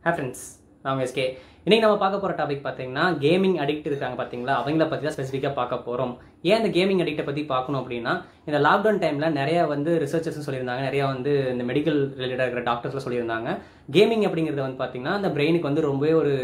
hey friends நான் SK இன்னைக்கு நம்ம பார்க்க போகிற டாபிக் பார்த்தீங்கன்னா கேமிங் அடிக்ட் இருக்காங்க பார்த்தீங்களா அவங்கள பற்றி தான் ஸ்பெசிஃபிக்காக பார்க்க போகிறோம் ஏன் இந்த கேமிங் அடிக்ட்டை பற்றி பார்க்கணும் அப்படின்னா இந்த லாக்டவுன் டைமில் நிறைய வந்து ரிசர்ச்சர்ஸ் சொல்லியிருந்தாங்க நிறைய வந்து இந்த மெடிக்கல் ரிலேட்டடாக இருக்கிற டாக்டர்ஸ்லாம் சொல்லியிருந்தாங்க கேமிங் அப்படிங்கிறது வந்து பார்த்தீங்கன்னா அந்த பிரெயினுக்கு வந்து ரொம்பவே ஒரு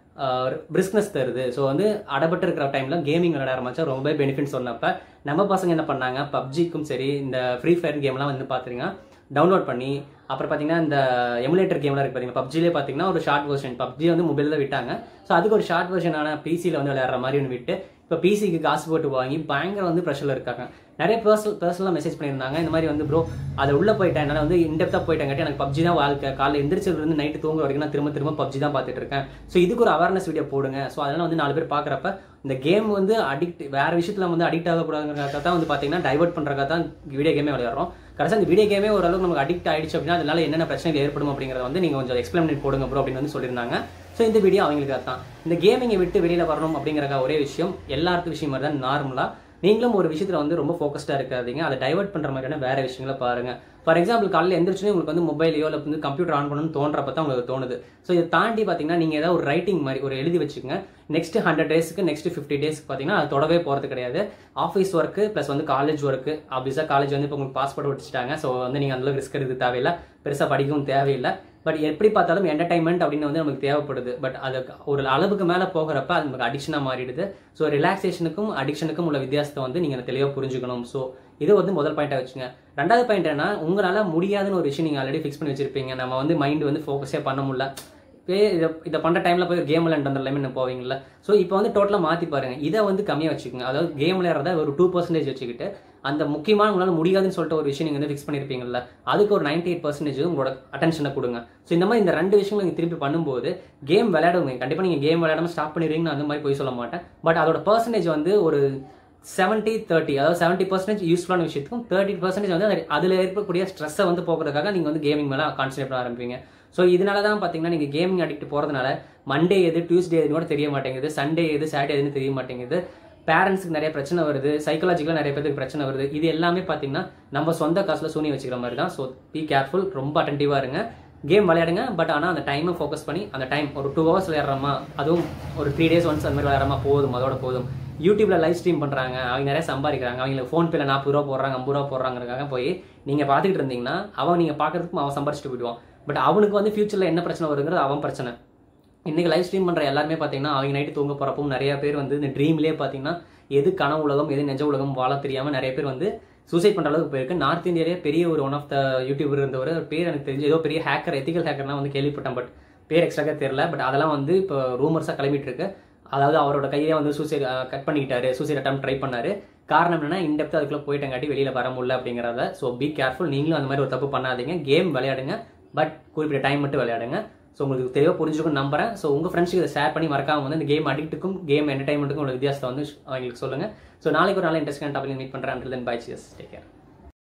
பிரிஸ்னஸ் தருது ஸோ வந்து அடப்பட்டு இருக்கிற டைமில் கேமிங் விளையாட ஆரம்பிச்சா ரொம்ப பெனிஃபிட் சொன்னப்ப நம்ம பசங்க என்ன பண்ணாங்க பப்ஜிக்கும் சரி இந்த ஃப்ரீ ஃபயர் கேம்லாம் வந்து பார்த்தீங்கன்னா டவுன்லோட் பண்ணி அப்புறம் பார்த்தீங்கன்னா இந்த எமுலேட்டர் கேம்லாம் இருக்கு பார்த்தீங்கன்னா பப்ஜிலே பார்த்தீங்கன்னா ஒரு ஷார்ட் வெர்ஷன் பப்ஜி வந்து மொபைலில் தான் விட்டாங்க ஸோ அதுக்கு ஒரு ஷார்ட் வெர்ஷனான பிசியில் வந்து விளையாடுற மாதிரி ஒன்று விட்டு இப்போ பிசிக்கு காசு போட்டு வாங்கி பயங்கர வந்து ப்ரெஷரில் இருக்காங்க நிறைய பர்சனல் பர்சனலாக மெசேஜ் பண்ணியிருந்தாங்க இந்த மாதிரி வந்து ப்ரோ அதை உள்ளே போயிட்டேன் என்னால் வந்து இன்டெப்த்தாக போயிட்டேங்காட்டி எனக்கு பப்ஜி தான் வாழ்க்கை காலைல எந்திரிச்சதுலேருந்து நைட்டு தூங்குற வரைக்கும் நான் திரும்ப திரும்ப பப்ஜி தான் பார்த்துட்டு இருக்கேன் ஸோ இதுக்கு ஒரு அவேர்னஸ் வீடியோ போடுங்க ஸோ அதனால் வந்து நாலு பேர் பார்க்குறப்ப இந்த கேம் வந்து அடிக்ட் வேற விஷயத்தில் வந்து அடிக்ட் ஆகக்கூடாதுங்கிறதுக்காக தான் வந்து பார்த்தீங்கன்னா டைவர்ட் பண்ணுறதுக்காக தான் வீடியோ கேமே விளையாடுறோம் கடைசியாக இந்த வீடியோ கேமே ஓரளவுக்கு நமக்கு அடிக்ட் ஆயிடுச்சு அப்படின்னா அதனால என்னென்ன பிரச்சனைகள் ஏற்படும் அப்படிங்கிறத வந்து நீங்கள் கொஞ்சம் எக்ஸ்பிளைன் பண்ணி போடுங்க ப்ரோ அப்படின்னு வந்து சொல்லியிருந்தாங்க ஸோ இந்த வீடியோ அவங்களுக்கு தான் இந்த கேமிங்கை விட்டு வெளியில் வரணும் அப்படிங்கிறக்க ஒரே விஷயம் எல்லாத்து விஷயம் மாதிரி தான் நார்மலாக நீங்களும் ஒரு விஷயத்தில் வந்து ரொம்ப ஃபோக்கஸ்டாக இருக்காதீங்க அதை டைவர்ட் பண்ணுற மாதிரியான வேற விஷயங்களை பாருங்க ஃபார் எக்ஸாம்பிள் காலையில் எந்திரிச்சுன்னு உங்களுக்கு வந்து மொபைலையோ இல்லை வந்து கம்ப்யூட்டர் ஆன் பண்ணணும்னு தோன்றப்ப தான் உங்களுக்கு தோணுது ஸோ இதை தாண்டி பார்த்தீங்கன்னா நீங்கள் ஏதாவது ஒரு ரைட்டிங் மாதிரி ஒரு எழுதி வச்சுக்கோங்க நெக்ஸ்ட் ஹண்ட்ரட் டேஸ்க்கு நெக்ஸ்ட் ஃபிஃப்டி டேஸ்க்கு பார்த்தீங்கன்னா அது தொடவே போகிறது கிடையாது ஆஃபீஸ் ஒர்க்கு ப்ளஸ் வந்து காலேஜ் ஒர்க்கு ஆப்வியஸாக காலேஜ் வந்து இப்போ உங்களுக்கு பாஸ்போர்ட் வச்சுட்டாங்க ஸோ வந்து நீங்கள் அந்தளவுக்கு ரிஸ்க் எடுக்க தேவையில்லை பெருசாக படிக்கவும் தேவையில்லை பட் எப்படி பார்த்தாலும் என்டர்டைன்மெண்ட் அப்படின்னு வந்து நமக்கு தேவைப்படுது பட் அது ஒரு அளவுக்கு மேலே போகிறப்ப அது நமக்கு அடிக்ஷனாக மாறிடுது ஸோ ரிலாக்ஸேஷனுக்கும் அடிக்ஷனுக்கும் உள்ள வித்தியாசத்தை வந்து நீங்கள் தெளிவாக புரிஞ்சுக்கணும் ஸோ இது வந்து முதல் பாயிண்டாக வச்சுங்க ரெண்டாவது பாயிண்ட் என்ன உங்களால் முடியாதுன்னு ஒரு விஷயம் நீங்கள் ஆல்ரெடி ஃபிக்ஸ் பண்ணி வச்சிருப்பீங்க நம்ம வந்து மைண்ட் வந்து ஃபோக்கஸே பண்ண முடியல இப்போ இதை இதை பண்ணுற டைமில் போய் கேம் விளையாண்டு வந்துடலாமே போவீங்களா ஸோ இப்போ வந்து டோட்டலாக மாற்றி பாருங்க இதை வந்து கம்மியாக வச்சுக்கோங்க அதாவது கேம் விளையாடுறத ஒரு டூ பர்சன்டேஜ் வச்சுக்கிட்டு அந்த முக்கியமான உங்களால் முடியாதுன்னு சொல்லிட்டு ஒரு விஷயம் நீங்கள் வந்து ஃபிக்ஸ் பண்ணியிருப்பீங்கல்ல அதுக்கு ஒரு நைன்டி எயிட் பர்சன்டேஜ் உங்களோட அட்டென்ஷனை கொடுங்க ஸோ இந்த மாதிரி இந்த ரெண்டு விஷயங்கள் நீங்கள் திருப்பி பண்ணும்போது கேம் விளையாடுங்க கண்டிப்பாக நீங்கள் கேம் விளையாடாம ஸ்டாப் பண்ணிடுவீங்கன்னு அந்த மாதிரி போய் சொல்ல மாட்டேன் பட் அதோட பர்சன்டேஜ் வந்து ஒரு செவன்ட்டி தேர்ட்டி அதாவது செவன்ட்டி பர்சன்டேஜ் யூஸ்ஃபுல்லான விஷயத்துக்கும் தேர்ட்டி பர்சன்டேஜ் வந்து அதில் இருக்கக்கூடிய ஸ்ட்ரெஸ்ஸை வந்து போக்குறதுக்காக நீங்கள் வந்து கேமிங் மேலே கான்சன்ட்ரேட் பண்ண ஆரம்பிப்பீங்க ஸோ இதனால தான் பார்த்தீங்கன்னா நீங்கள் கேமிங் அடிக்ட் போகிறதுனால மண்டே எது டியூஸ்டே எதுன்னு கூட தெரிய மாட்டேங்குது சண்டே எது சாட்டர்டே எதுன்னு தெரிய மாட்டேங்குது பேரண்ட்ஸுக்கு நிறைய பிரச்சனை வருது சைக்காலஜிக்கலாக நிறைய பேருக்கு பிரச்சனை வருது இது எல்லாமே பார்த்தீங்கன்னா நம்ம சொந்த காசில் சூனி வச்சுக்கிற மாதிரி தான் ஸோ பி கேர்ஃபுல் ரொம்ப அட்டன்டிவாக இருங்க கேம் விளையாடுங்க பட் ஆனால் அந்த டைமை ஃபோக்கஸ் பண்ணி அந்த டைம் ஒரு டூ ஹவர்ஸ் விளையாடுறோமா அதுவும் ஒரு த்ரீ டேஸ் ஒன்ஸ் அந்த மாதிரி விளையாடுறமா போதும் அதோட போதும் யூடியூப்ல லைவ் ஸ்ட்ரீம் பண்ணுறாங்க அவங்க நிறைய சம்பாதிக்கிறாங்க அவங்களுக்கு ஃபோன் பேல நாற்பது ரூபா போடுறாங்க ஐம்பது ரூபா போடுறாங்கிறதுக்காக போய் நீங்கள் பார்த்துக்கிட்டு இருந்தீங்கன்னா அவன் நீங்கள் பார்க்கறதுக்கும் அவன் சம்பாரிச்சிட்டு போயிடுவான் பட் அவனுக்கு வந்து ஃபியூச்சரில் என்ன பிரச்சனை வருங்கிறது அவன் பிரச்சனை இன்றைக்கி லைவ் ஸ்ட்ரீம் பண்ணுற எல்லாருமே பார்த்தீங்கன்னா அவங்க நைட்டு தூங்க போகிறப்பவும் நிறைய பேர் வந்து இந்த ட்ரீம்லேயே பார்த்தீங்கன்னா எது கனவு உலகம் எது நெஜ உலகம் வாழ தெரியாமல் நிறைய பேர் வந்து சூசைட் பண்ணுற அளவுக்கு போயிருக்கு நார்த் இந்தியாவிலே பெரிய ஒரு ஒன் ஆஃப் த யூடியூபர் இருந்தவர் பேர் எனக்கு தெரிஞ்சு ஏதோ பெரிய ஹேக்கர் எத்திக்கல் ஹேக்கர்லாம் வந்து கேள்விப்பட்டேன் பட் பேர் எக்ஸ்ட்ராக தெரியல பட் அதெல்லாம் வந்து இப்போ ரூமர்ஸாக கிளம்பிட்டு இருக்கு அதாவது அவரோட கையிலே வந்து சூசைட் கட் பண்ணிக்கிட்டாரு சூசைட் அட்டம் ட்ரை பண்ணாரு காரணம் என்னன்னா இன்டெப்த் அதுக்குள்ள போயிட்டங்காட்டி வெளியில வர முடியல அப்படிங்கிறத ஸோ பி கேர்ஃபுல் நீங்களும் அந்த மாதிரி ஒரு தப்பு பண்ணாதீங்க கேம் விளையாடுங்க பட் குறிப்பிட்ட டைம் மட்டும் விளையாடுங்க ஸோ உங்களுக்கு தெளிவாக புரிஞ்சுக்கணும் நம்புறேன் ஸோ உங்கள் ஃப்ரெண்ட்ஸுக்கு இதை ஷேர் பண்ணி மறக்காம வந்து இந்த கேம் அடிக்ட்டுக்கும் கேம் என்டர்டைன்மெண்ட்டுக்கும் உள்ள வித்தியாசத்தை வந்து அவங்களுக்கு சொல்லுங்கள் ஸோ நாளைக்கு ஒரு நாள் இன்ட்ரெஸ்டான டாபிக் மீட் பண்ணுறேன் அண்ட் தென் பை சியஸ் டேக் கேர்